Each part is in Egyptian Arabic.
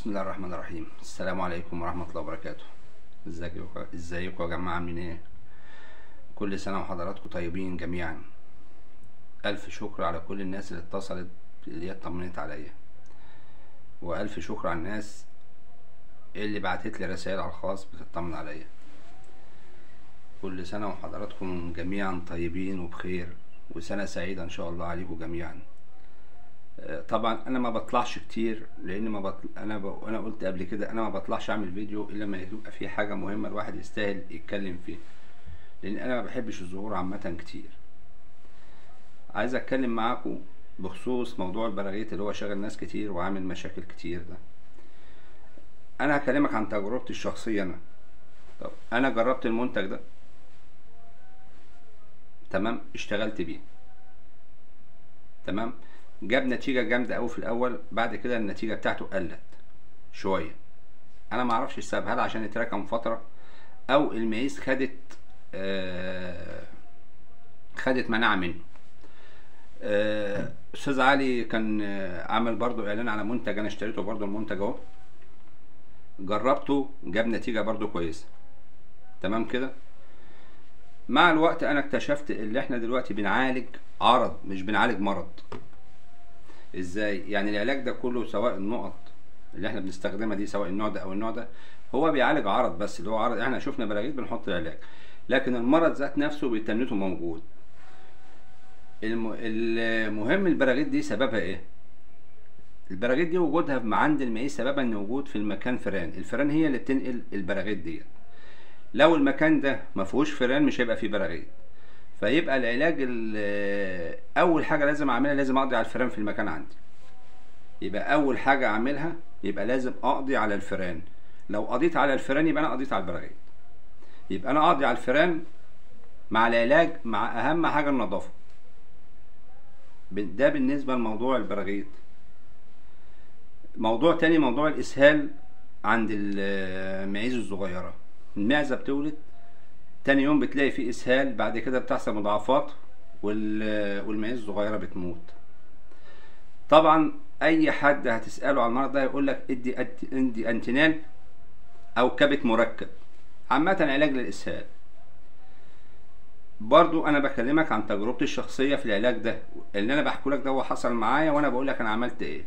بسم الله الرحمن الرحيم السلام عليكم ورحمة الله وبركاته ازيكم ازيكم يا جماعة عاملين ايه كل سنة وحضراتكم طيبين جميعا ألف شكر على كل الناس اللي اتصلت اللي هي اطمنت عليا وألف شكر على الناس اللي بعتت لي رسائل على الخاص بتطمن عليا كل سنة وحضراتكم جميعا طيبين وبخير وسنة سعيدة إن شاء الله عليكم جميعا طبعا انا ما بطلعش كتير لان ما بطل... انا ب... انا قلت قبل كده انا ما بطلعش اعمل فيديو الا لما يبقى في حاجه مهمه الواحد يستاهل يتكلم فيها لان انا ما بحبش الظهور عامه كتير عايز اتكلم معاكم بخصوص موضوع البراغيث اللي هو شاغل ناس كتير وعامل مشاكل كتير ده انا هكلمك عن تجربتي الشخصيه انا طب انا جربت المنتج ده تمام اشتغلت بيه تمام جاب نتيجه جامده قوي في الاول بعد كده النتيجه بتاعته قلت شويه انا ما اعرفش السبب هل عشان اتركم فتره او المعيز خدت آه خدت مناعه منه آه استاذ علي كان آه عمل برضو اعلان على منتج انا اشتريته برضو المنتج اهو جربته جاب نتيجه برضو كويسه تمام كده مع الوقت انا اكتشفت ان احنا دلوقتي بنعالج عرض مش بنعالج مرض ازاي يعني العلاج ده كله سواء النقط اللي احنا بنستخدمها دي سواء النوع ده او النوع ده هو بيعالج عرض بس اللي هو عرض احنا شفنا براغيث بنحط العلاج لكن المرض ذات نفسه بيتنته موجود الم... المهم البراغيث دي سببها ايه البراغيث دي وجودها عند المعيز سببها ان وجود في المكان فئران الفئران هي اللي بتنقل البراغيث دي لو المكان ده ما فيهوش فئران مش هيبقى فيه براغيث فيبقى العلاج اول حاجه لازم اعملها لازم اقضي على الفئران في المكان عندي يبقى اول حاجه اعملها يبقى لازم اقضي على الفئران لو قضيت على الفئران يبقى انا قضيت على البراغيث يبقى انا اقضي على الفئران مع العلاج مع اهم حاجه النظافه ده بالنسبه لموضوع البراغيث موضوع تاني موضوع الاسهال عند المعيز الصغيره المعزه بتولد تاني يوم بتلاقي فيه اسهال بعد كده بتحصل مضاعفات والمعيز الصغيره بتموت طبعا اي حد هتساله على المرض ده هيقول لك ادي ادي انتينال او كبت مركب عامه علاج للاسهال برضو انا بكلمك عن تجربتي الشخصيه في العلاج ده اللي انا بحكي لك ده هو حصل معايا وانا بقول لك انا عملت ايه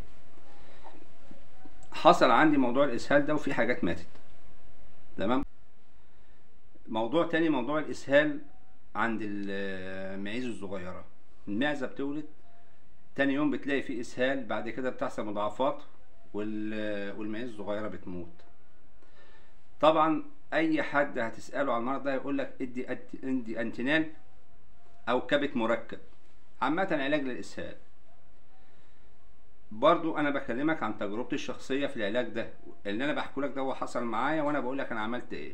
حصل عندي موضوع الاسهال ده وفي حاجات ماتت تمام موضوع تاني موضوع الاسهال عند المعيز الصغيره المعزه بتولد تاني يوم بتلاقي فيه اسهال بعد كده بتحصل مضاعفات والمعيز الصغيره بتموت طبعا اي حد هتساله على المرض ده هيقول لك ادي ادي انتينال او كبت مركب عامه علاج للاسهال برضو انا بكلمك عن تجربتي الشخصيه في العلاج ده اللي انا بحكي لك ده هو حصل معايا وانا بقول لك انا عملت ايه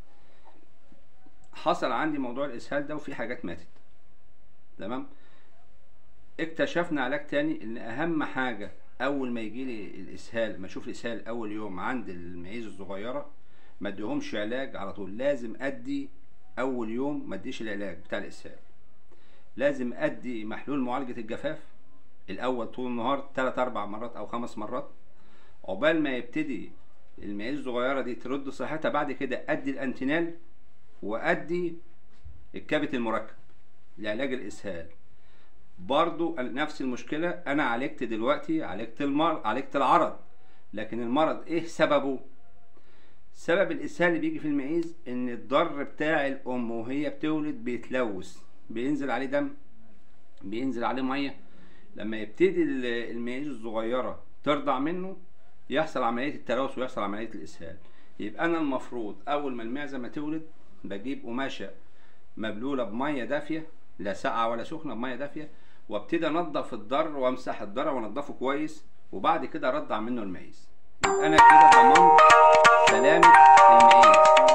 حصل عندي موضوع الاسهال ده وفي حاجات ماتت تمام اكتشفنا علاج تاني ان اهم حاجه اول ما يجي لي الاسهال ما اشوف الاسهال اول يوم عند المعيز الصغيره ما اديهمش علاج على طول لازم ادي اول يوم ما اديش العلاج بتاع الاسهال لازم ادي محلول معالجه الجفاف الاول طول النهار 3 4 مرات او خمس مرات عقبال ما يبتدي المعيز الصغيره دي ترد صحتها بعد كده ادي الانتينال وادي الكبت المركب لعلاج الاسهال برضو نفس المشكلة انا عالجت دلوقتي عالجت المرض عالجت العرض لكن المرض ايه سببه سبب الاسهال اللي بيجي في المعيز ان الضر بتاع الام وهي بتولد بيتلوث بينزل عليه دم بينزل عليه ميه لما يبتدي المعيز الصغيره ترضع منه يحصل عمليه التلوث ويحصل عمليه الاسهال يبقى انا المفروض اول ما المعزه ما تولد بجيب قماشه مبلوله بميه دافيه لا ساقعه ولا سخنه بميه دافيه وابتدي انضف الضر وامسح الضر وانضفه كويس وبعد كده ارضع منه المعيز يبقى انا كده ضمنت سلامه المعيز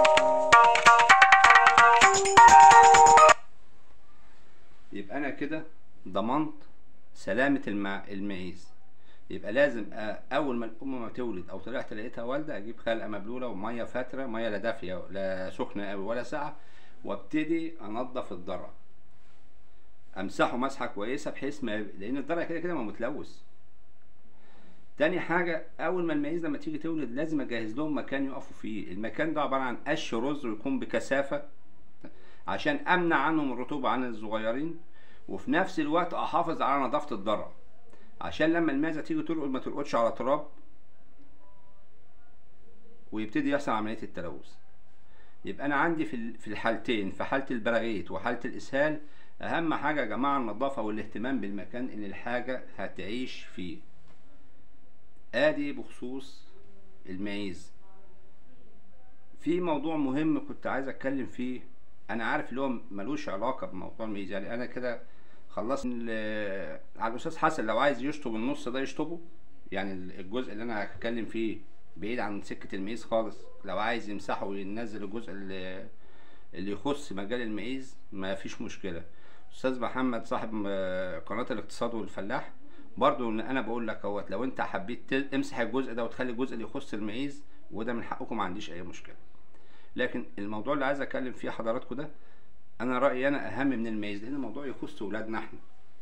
يبقى انا كده ضمنت سلامه المع... المعيز يبقى لازم اول ما الام ما تولد او طلعت لقيتها والده اجيب خلقه مبلوله وميه فاتره ميه لا دافيه لا سخنه قوي ولا ساقعه وابتدي انضف الضرع امسحه مسحه كويسه بحيث ما لان الضرع كده كده ما متلوث تاني حاجة أول ما المعيز لما تيجي تولد لازم أجهز لهم مكان يقفوا فيه، المكان ده عبارة عن قش رز ويكون بكثافة عشان أمنع عنهم الرطوبة عن الصغيرين وفي نفس الوقت أحافظ على نظافة الضرع عشان لما المعزة تيجي ترقد ما ترقدش على تراب ويبتدي يحصل عملية التلوث. يبقى أنا عندي في ال- في الحالتين في حالة البراغيث وحالة الإسهال أهم حاجة يا جماعة النظافة والاهتمام بالمكان اللي الحاجة هتعيش فيه. ادي بخصوص المعيز في موضوع مهم كنت عايز اتكلم فيه انا عارف اللي هو ملوش علاقه بموضوع المعيز يعني انا كده خلصت ال- على الاستاذ حسن لو عايز يشطب النص ده يشطبه يعني الجزء اللي انا هتكلم فيه بعيد عن سكه المعيز خالص لو عايز يمسحه وينزل الجزء اللي اللي يخص مجال المعيز ما فيش مشكله استاذ محمد صاحب آه، قناه الاقتصاد والفلاح برضو ان انا بقول لك اهوت لو انت حبيت تل- امسح الجزء ده وتخلي الجزء اللي يخص المعيز وده من حقكم ما عنديش اي مشكله لكن الموضوع اللي عايز اتكلم فيه حضراتكم ده انا رايي انا اهم من المعيز لان الموضوع يخص ولادنا احنا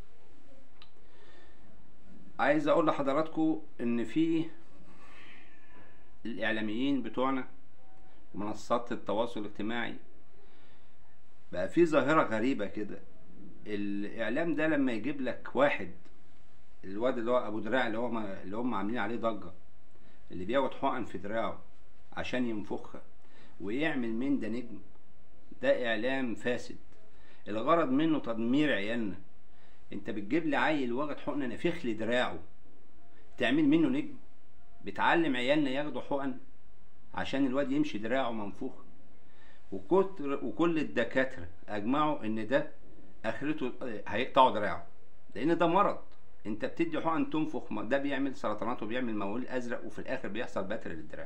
عايز اقول لحضراتكم ان في الاعلاميين بتوعنا ومنصات التواصل الاجتماعي بقى في ظاهرة غريبة كده الإعلام ده لما يجيب لك واحد الواد اللي هو أبو دراع اللي هو ما اللي هم عاملين عليه ضجة اللي بياخد حقن في دراعه عشان ينفخها ويعمل من ده نجم ده إعلام فاسد الغرض منه تدمير عيالنا انت بتجيب لي عيل واخد حقنة نفخ لي دراعه تعمل منه نجم بتعلم عيالنا ياخدوا حقن عشان الواد يمشي دراعه منفوخ وكتر وكل الدكاترة أجمعوا إن ده آخرته هيقطعوا دراعه لأن ده مرض أنت بتدي حقن تنفخ ما ده بيعمل سرطانات وبيعمل موال أزرق وفي الآخر بيحصل بتر للدراع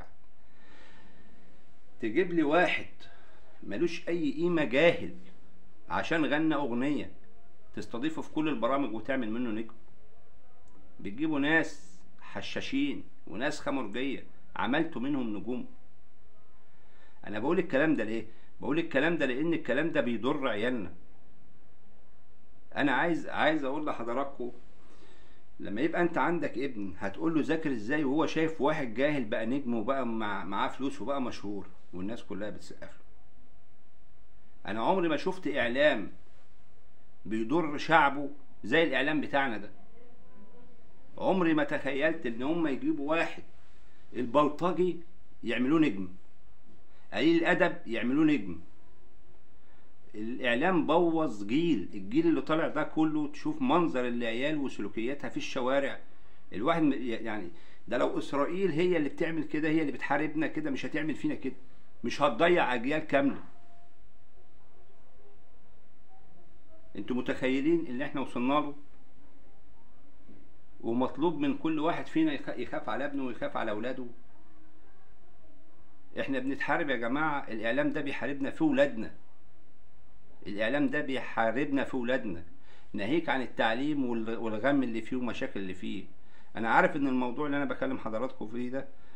تجيب لي واحد ملوش أي قيمة جاهل عشان غنى أغنية تستضيفه في كل البرامج وتعمل منه نجم بتجيبوا ناس حشاشين وناس خمرجية عملتوا منهم نجوم انا بقول الكلام ده ليه بقول الكلام ده لان الكلام ده بيضر عيالنا انا عايز عايز اقول لحضراتكم لما يبقى انت عندك ابن هتقول له ذاكر ازاي وهو شايف واحد جاهل بقى نجم وبقى مع معاه فلوس وبقى مشهور والناس كلها بتسقف له انا عمري ما شفت اعلام بيضر شعبه زي الاعلام بتاعنا ده عمري ما تخيلت ان هم يجيبوا واحد البلطجي يعملوه نجم قليل الادب يعملوه نجم الاعلام بوظ جيل الجيل اللي طالع ده كله تشوف منظر العيال وسلوكياتها في الشوارع الواحد م- يعني ده لو اسرائيل هي اللي بتعمل كده هي اللي بتحاربنا كده مش هتعمل فينا كده مش هتضيع اجيال كامله انتوا متخيلين اللي احنا وصلنا له ومطلوب من كل واحد فينا يخ- يخاف على ابنه ويخاف على اولاده احنا بنتحارب يا جماعة الاعلام ده بيحاربنا في ولادنا الاعلام ده بيحاربنا في ولادنا ناهيك عن التعليم وال- والغم اللي فيه والمشاكل اللي فيه انا عارف ان الموضوع اللي انا بكلم حضراتكم فيه ده